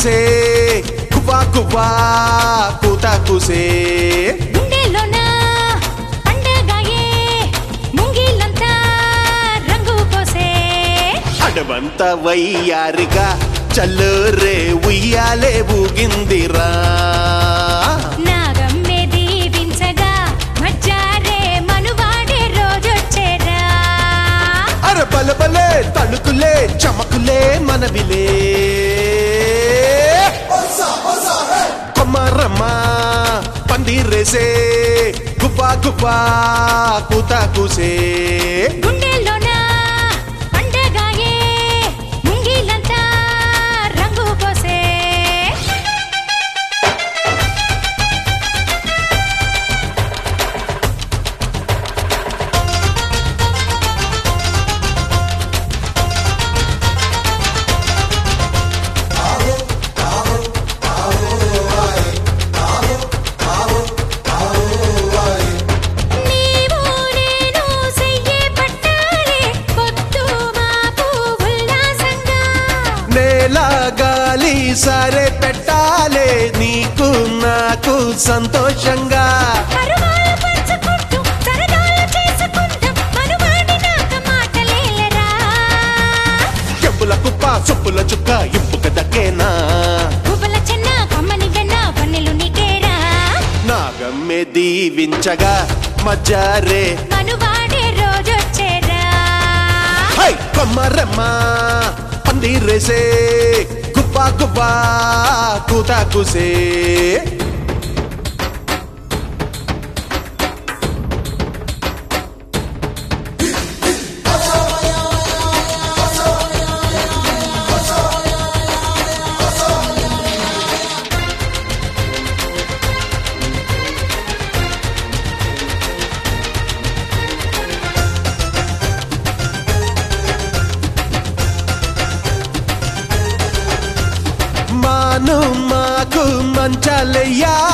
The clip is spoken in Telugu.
రెసే కువా కువా కూత కుసే గుండెలోన పండగాయే ముంగిలంతా రంగు పోసే అడవంత వయ్యారిగా చల్లరే ఉయ్యాలే ఊగిందిరా నాగమ్మే దీవించగా మజ్జారే మనువాడే రోజొచ్చేరా అర బలబలే తళుకులే చమకులే మనవిలే కొమ్మరమ్మ పందిరేసే గువ్వా గువ్వా కూత కూసే గుండెలోన పండగాయే ముంగిలంతా రంగు పోసే నీవు నేను చెయ్యే పట్టాలే పొద్దు మాపు ఉల్లాసంగా నేల గాలి సరే పెట్టాలే నీకు నాకు సంతోషంగా పరువాలు పంచుకుంటూ సరదాలు చేసుకుందాం మనువాడినాక మాటలేలరా చెప్పుల కుప్ప సొప్పుల చుక్క ఇంపుక దక్కేనా గుబల చెన్న కమ్మని వెన్న పన్నెలు నీకేరా నాగమ్మె దీవించగా మజ్జారే మనువాడే రోజొచ్చేరా హై కొమ్మరమ్మ పందిరేసే గువ్వా గువ్వా కూత కూసే మాను మాకు మంచాలయ్యా